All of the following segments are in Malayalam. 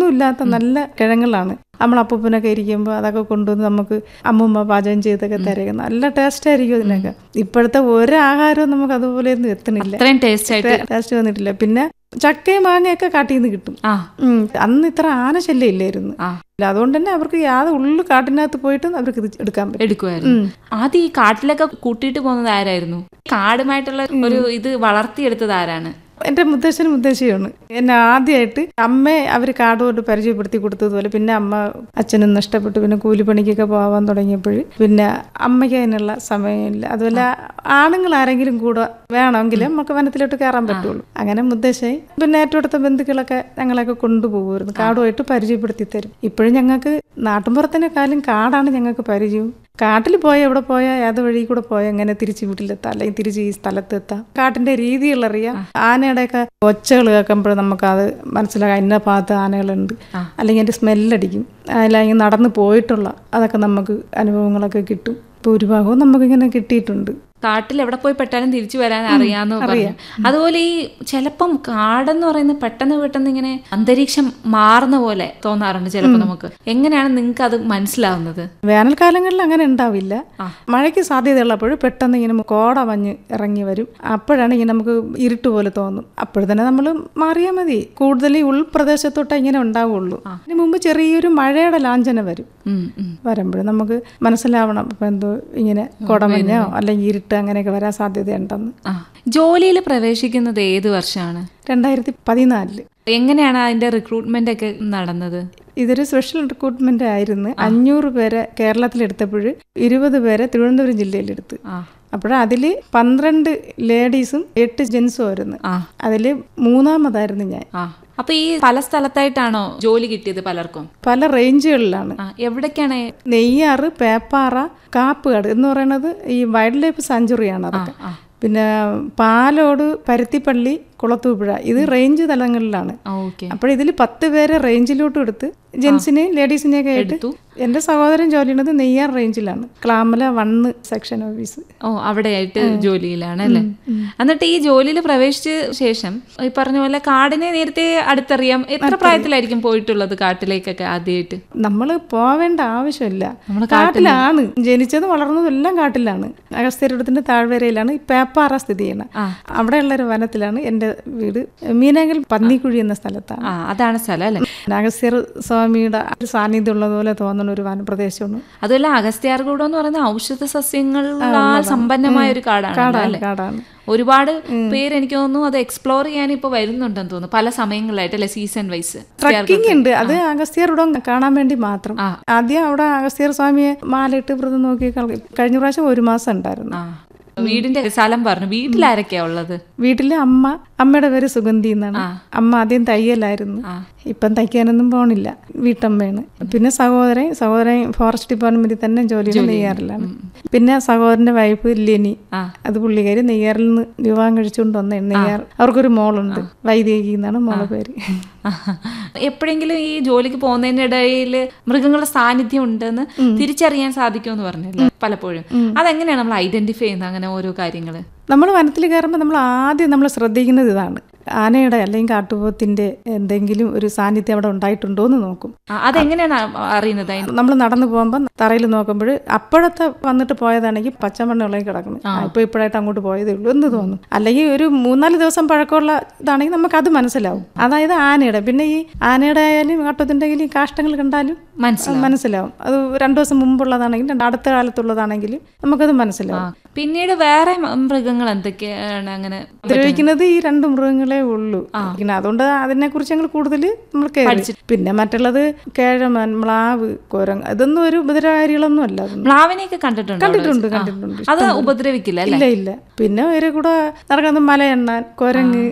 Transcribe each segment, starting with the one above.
ഒന്നുമില്ലാത്ത നല്ല കിഴങ്ങുകളാണ് നമ്മൾ അപ്പൂപ്പനൊക്കെ ഇരിക്കുമ്പോൾ അതൊക്കെ കൊണ്ടുവന്ന് നമുക്ക് അമ്മൂമ്മ പാചകം ചെയ്തൊക്കെ തരുക നല്ല ടേസ്റ്റ് ആയിരിക്കും അതിനൊക്കെ ഇപ്പോഴത്തെ ഒരു ആഹാരവും നമുക്ക് അതുപോലെ ഒന്നും എത്തണില്ല അത്രയും ടേസ്റ്റ് ആയിട്ട് ടേസ്റ്റ് വന്നിട്ടില്ല പിന്നെ ചക്കയും മാങ്ങയൊക്കെ കാട്ടിൽ നിന്ന് കിട്ടും ആ ഉം. അന്ന് ഇത്ര ആനശല്യം ഇല്ലായിരുന്നു ആ. ഇല്ല, അതുകൊണ്ട് തന്നെ അവർക്ക് യാതൊരു ഉള്ളു കാട്ടിനകത്ത് പോയിട്ട് അവർക്ക് ഇത് എടുക്കാൻ പറ്റും എടുക്കുമായിരുന്നു ഉം. ആദ്യം ഈ കാട്ടിലൊക്കെ കൂട്ടിയിട്ട് പോകുന്നത് ആരായിരുന്നു കാടുമായിട്ടുള്ള ഒരു ഇത് വളർത്തിയെടുത്തത് ആരാണ് എൻ്റെ മുത്തശ്ശനും മുത്തശ്ശിയാണ് എന്നെ ആദ്യമായിട്ട് അമ്മയെ അവർ കാടുകൊണ്ട് പരിചയപ്പെടുത്തി കൊടുത്തതുപോലെ പിന്നെ അമ്മ അച്ഛനും നഷ്ടപ്പെട്ടു പിന്നെ കൂലിപ്പണിക്കൊക്കെ പോകാൻ തുടങ്ങിയപ്പോൾ പിന്നെ അമ്മയ്ക്ക് അതിനുള്ള സമയമില്ല അതുപോലെ ആണുങ്ങൾ ആരെങ്കിലും കൂടെ വേണമെങ്കിൽ നമുക്ക് വനത്തിലോട്ട് കയറാൻ പറ്റുള്ളൂ അങ്ങനെ മുത്തശ്ശി പിന്നെ ഏറ്റവും അടുത്ത ബന്ധുക്കളൊക്കെ ഞങ്ങളൊക്കെ കൊണ്ടുപോകുമായിരുന്നു കാടുമായിട്ട് പരിചയപ്പെടുത്തി തരും ഇപ്പോഴും ഞങ്ങൾക്ക് നാട്ടിൻപുറത്തിനെക്കാളും കാടാണ് ഞങ്ങൾക്ക് പരിചയവും കാട്ടിൽ പോയ എവിടെ പോയാൽ ഏത് വഴി കൂടെ പോയാൽ എങ്ങനെ തിരിച്ച് വീട്ടിലെത്താം അല്ലെങ്കിൽ തിരിച്ച് ഈ സ്ഥലത്തെത്താം കാട്ടിന്റെ രീതികളറിയാം ആനയുടെയൊക്കെ ഒച്ചകൾ കേൾക്കുമ്പോൾ നമുക്കത് മനസ്സിലാക്കാം ഇന്ന ഭാഗത്ത് ആനകളുണ്ട് അല്ലെങ്കിൽ അതിന്റെ സ്മെല്ലടിക്കും അല്ലെങ്കിൽ നടന്നു പോയിട്ടുള്ള അതൊക്കെ നമുക്ക് അനുഭവങ്ങളൊക്കെ കിട്ടും ഭൂരിഭാഗവും നമുക്കിങ്ങനെ കിട്ടിയിട്ടുണ്ട് കാട്ടിൽ എവിടെ പോയി പെട്ടാലും തിരിച്ചു വരാൻ അറിയാന്ന് പറഞ്ഞു അതുപോലെ ഈ ചിലപ്പം കാടെന്ന് പറയുന്നത് പെട്ടെന്ന് പെട്ടെന്ന് ഇങ്ങനെ അന്തരീക്ഷം മാറുന്ന പോലെ തോന്നാറുണ്ട് ചിലപ്പോൾ നമുക്ക് എങ്ങനെയാണ് നിങ്ങൾക്ക് അത് മനസ്സിലാവുന്നത് വേനൽക്കാലങ്ങളിൽ അങ്ങനെ ഉണ്ടാവില്ല മഴയ്ക്ക് സാധ്യതയുള്ളപ്പോൾ പെട്ടെന്ന് ഇങ്ങനെ കോട മഞ്ഞ് ഇറങ്ങി വരും അപ്പോഴാണ് ഇങ്ങനെ നമുക്ക് ഇരുട്ട് പോലെ തോന്നും അപ്പോൾ തന്നെ നമ്മൾ മാറിയാൽ മതി കൂടുതൽ ഈ ഉൾപ്രദേശത്തോട്ടേ ഇങ്ങനെ ഉണ്ടാവുള്ളൂ അതിന് മുമ്പ് ചെറിയൊരു മഴയുടെ ലാഞ്ചന വരും ഉം, ഉം. വരുമ്പോൾ നമുക്ക് മനസ്സിലാവണം ഇപ്പം എന്തോ ഇങ്ങനെ കോടമഞ്ഞോ അല്ലെങ്കിൽ ഇരുട്ട് അങ്ങനെയൊക്കെ വരാൻ സാധ്യതയുണ്ടെന്ന് ആ ജോലിയിൽ പ്രവേശിക്കുന്നത് ഏത് വർഷമാണ് രണ്ടായിരത്തി പതിനാലില് എങ്ങനെയാണ് അതിന്റെ റിക്രൂട്ട്മെന്റ് ഒക്കെ നടന്നത് ഇതൊരു സ്പെഷ്യൽ റിക്രൂട്ട്മെന്റ് ആയിരുന്നു അഞ്ഞൂറ് പേരെ കേരളത്തിലെടുത്തപ്പോൾ ഇരുപത് പേരെ തിരുവനന്തപുരം ജില്ലയിലെടുത്ത് ആ അപ്പോൾ അതിൽ പന്ത്രണ്ട് ലേഡീസും എട്ട് ജെൻസും ആയിരുന്നു ആ അതിൽ മൂന്നാമതായിരുന്നു ഞാൻ ആ അപ്പൊ ഈ പല സ്ഥലത്തായിട്ടാണോ ജോലി കിട്ടിയത് പലർക്കും പല റേഞ്ചുകളിലാണ് ആ എവിടേക്കാണ് നെയ്യാറ് പേപ്പാറ കാപ്പുകാട് എന്ന് പറയുന്നത് ഈ വൈൽഡ് ലൈഫ് സാഞ്ചുറിയാണ് അതൊക്കെ ആ. പിന്നെ പാലോട് പരുത്തിപ്പള്ളി കുളത്തൂപ്പുഴ ഇത് റേഞ്ച് തലങ്ങളിലാണ് ഓക്കെ അപ്പോൾ ഇതിൽ പത്ത് പേരെ റേഞ്ചിലോട്ടും എടുത്ത് ജെൻസിനെയും ലേഡീസിനെയൊക്കെ ആയിട്ട് എടുത്തു. എൻ്റെ സഹോദരൻ ജോലി ചെയ്യുന്നത് നെയ്യാർ റേഞ്ചിലാണ് ക്ലാമല വണ്ണ് സെക്ഷൻ ഓഫീസ് ഓ അവിടെയായിട്ട് ജോലിയിലാണ് അല്ലേ എന്നിട്ട് ഈ ജോലിയിൽ പ്രവേശിച്ച ശേഷം ഈ പറഞ്ഞ പോലെ കാടിനെ നേരത്തെ അടുത്തറിയാം എത്ര പ്രായത്തിലായിരിക്കും പോയിട്ടുള്ളത് കാട്ടിലേക്കൊക്കെ ആദ്യമായിട്ട് നമ്മൾ പോവേണ്ട ആവശ്യമില്ല നമ്മള് കാട്ടിലാണ് ജനിച്ചതും വളർന്നതും എല്ലാം കാട്ടിലാണ് അഗസ്ത്യരുടെ താഴ്വരയിലാണ് ഈ പേപ്പാറ സ്ഥിതി ചെയ്യണം ആ. അവിടെയുള്ള ഒരു വനത്തിലാണ് എൻ്റെ വീട് മീനങ്കൽ പന്നിക്കുഴി എന്ന സ്ഥലത്താണ് ആ അതാണ് സ്ഥലം അല്ലേ അഗസ്ത്യർ സ്വാമിയുടെ ഒരു സാന്നിധ്യം ഉള്ളതുപോലെ തോന്നുന്ന ഒരു വനപ്രദേശമാണ് അതുമല്ല അഗസ്ത്യാർകൂടം എന്ന് പറയുന്ന ഔഷധ സസ്യങ്ങളാൽ സമ്പന്നമായ ഒരു കാടാണ് കാടാണ് അല്ലേ കാടാണ് ഒരുപാട് പേര് എനിക്ക് തോന്നുന്നു അത് എക്സ്പ്ലോർ ചെയ്യാൻ ഇപ്പൊ വരുന്നുണ്ടെന്ന് തോന്നുന്നു പല സമയങ്ങളായിട്ട് അല്ലെ സീസൺ വൈസ് ട്രക്കിംഗ് ഉണ്ട് അത് അഗസ്ത്യറുടം കാണാൻ വേണ്ടി മാത്രം ആ. ആദ്യം അവിടെ അഗസ്ത്യർ സ്വാമിയെ മാലയിട്ട് വ്രതം നോക്കി കള- കഴിഞ്ഞ പ്രാവശ്യം ഒരു മാസം ഉണ്ടായിരുന്നു ആ വീടിന്റെ സ്ഥലം പറഞ്ഞു വീട്ടിലാരൊക്കെയാ ഉള്ളത് വീട്ടിലെ അമ്മ അമ്മയുടെ പേര് സുഗന്ധി എന്നാണ് അമ്മ ആദ്യം തയ്യലായിരുന്നു ഇപ്പം തയ്ക്കാനൊന്നും പോണില്ല വീട്ടമ്മയാണ് പിന്നെ സഹോദരൻ സഹോദരൻ ഫോറസ്റ്റ് ഡിപ്പാർട്ട്മെന്റിൽ തന്നെ ജോലി ചെയ്യുന്നത് നെയ്യാറിലാണ് പിന്നെ സഹോദരന്റെ വൈഫ് ലെനി ആ. അത് പുള്ളിക്കാരി നെയ്യാറിൽ നിന്ന് വിവാഹം കഴിച്ചുകൊണ്ട് വന്നേ നെയ്യാർ അവർക്കൊരു മോളുണ്ട് വൈദേഹി എന്നാണ് മോളെ പേര് എപ്പോഴെങ്കിലും ഈ ജോലിക്ക് പോകുന്നതിനിടയിൽ മൃഗങ്ങളുടെ സാന്നിധ്യം ഉണ്ടെന്ന് തിരിച്ചറിയാൻ സാധിക്കുമെന്ന് പറഞ്ഞല്ലോ പലപ്പോഴും അതെങ്ങനെയാണ് നമ്മൾ ഐഡന്റിഫൈ ചെയ്യുന്നത് അങ്ങനെ ഓരോ കാര്യങ്ങള് നമ്മൾ വനത്തിൽ കയറുമ്പോൾ നമ്മൾ ആദ്യം നമ്മൾ ശ്രദ്ധിക്കുന്നത് ഇതാണ് ആനയുടെ അല്ലെങ്കിൽ കാട്ടുപോത്തിന്റെ എന്തെങ്കിലും ഒരു സാന്നിധ്യം അവിടെ ഉണ്ടായിട്ടുണ്ടോ എന്ന് നോക്കും ആ, അതെങ്ങനെയാണ് അ- അറിയുന്നത് അതിന് നമ്മൾ നടന്നു പോകുമ്പോൾ തറയിൽ നോക്കുമ്പോൾ അപ്പോഴത്തെ വന്നിട്ട് പോയതാണെങ്കിൽ പച്ചമണ്ണ ഇളകി കിടക്കണം ഇപ്പൊ ഇപ്പോഴായിട്ട് അങ്ങോട്ട് പോയതേ ഉള്ളൂ എന്ന് തോന്നും അല്ലെങ്കിൽ ഒരു മൂന്നാല് ദിവസം പഴക്കമുള്ള ഇതാണെങ്കിൽ നമുക്ക് അത് മനസ്സിലാവും അതായത് ആനയുടെ പിന്നെ ഈ ആനയുടെ ആയാലും കാട്ടത്തിന്റെ ആയാലും ഈ കാഷ്ടങ്ങൾ കണ്ടാലും മനസ്സിലാവും അത് മനസ്സിലാവും അത് രണ്ടു ദിവസം മുമ്പുള്ളതാണെങ്കിലും അടുത്ത കാലത്തുള്ളതാണെങ്കിലും നമുക്കത് മനസ്സിലാവും പിന്നീട് വേറെ മ- മൃഗങ്ങൾ എന്തൊക്കെയാണ് അങ്ങനെ ഉപദ്രവിക്കുന്നത് ഈ രണ്ട് മൃഗങ്ങളെ ഉള്ളൂ പിന്നെ അതുകൊണ്ട് അതിനെ കുറിച്ച് ഞങ്ങൾ കൂടുതൽ നമ്മൾ കേറി പിന്നെ മറ്റുള്ളത് കേഴമൻ മ്ലാവ് കുരങ്ങ് ഇതൊന്നും ഒരു ഉപദ്രവകാരികളൊന്നും അല്ല അതൊന്നും മ്ലാവിനെയൊക്കെ കണ്ടിട്ടുണ്ടോ അവിടെ കണ്ടിട്ടുണ്ട് വെച്ച്? ആ. കണ്ടിട്ടുണ്ട് അത് ഉപദ്രവിക്കില്ല അല്ലേ ഇല്ല ഇല്ല പിന്നെ ഒരു കൂടെ നടക്കുന്നത് മലയെണ്ണാൻ കുരങ്ങ്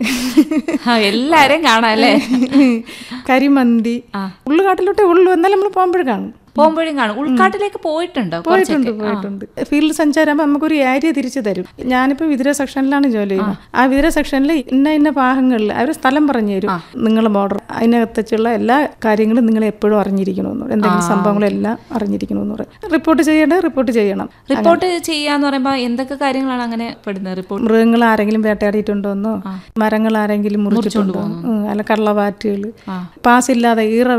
ആ, എല്ലാരെയും കാണാം അല്ലേ കരിമന്തി ഉള്ളുകാട്ടിലോട്ടേ ഉള്ളൂ എന്നാലും നമ്മൾ പോകുമ്പോഴും കാണും പോകുമ്പോഴും കാണും ഉൾക്കാട്ടിലേക്ക് പോയിട്ടുണ്ടോ പോയിട്ടുണ്ട് പോയിട്ടുണ്ട് ഫീൽഡ് സഞ്ചാരമാകുമ്പോൾ നമുക്കൊരു ഏരിയ തിരിച്ചു തരും ഞാനിപ്പോൾ വിതിര സെക്ഷനിലാണ് ജോലി ചെയ്യുന്നത് ആ വിതിര സെക്ഷനിൽ ഇന്ന ഇന്ന ഭാഗങ്ങളിൽ അവർ സ്ഥലം പറഞ്ഞു തരും നിങ്ങൾ ബോർഡർ അതിനകത്ത് വെച്ചുള്ള എല്ലാ കാര്യങ്ങളും നിങ്ങൾ എപ്പോഴും അറിഞ്ഞിരിക്കണമെന്ന് പറയും എന്തെങ്കിലും സംഭവങ്ങളെല്ലാം അറിഞ്ഞിരിക്കണമെന്ന് പറയും റിപ്പോർട്ട് ചെയ്യേണ്ടത് റിപ്പോർട്ട് ചെയ്യണം റിപ്പോർട്ട് ചെയ്യാന്ന് പറയുമ്പോ എന്തൊക്കെ കാര്യങ്ങളാണ് അങ്ങനെ പെടുന്നത് റിപ്പോർട്ട് മൃഗങ്ങൾ ആരെങ്കിലും വേട്ടയാടിയിട്ടുണ്ടോന്നോ മരങ്ങൾ ആരെങ്കിലും മുറിച്ചിട്ടുണ്ടോ ഉം, അല്ല കള്ളവാറ്റുകൾ പാസ് ഇല്ലാതെ ഈറ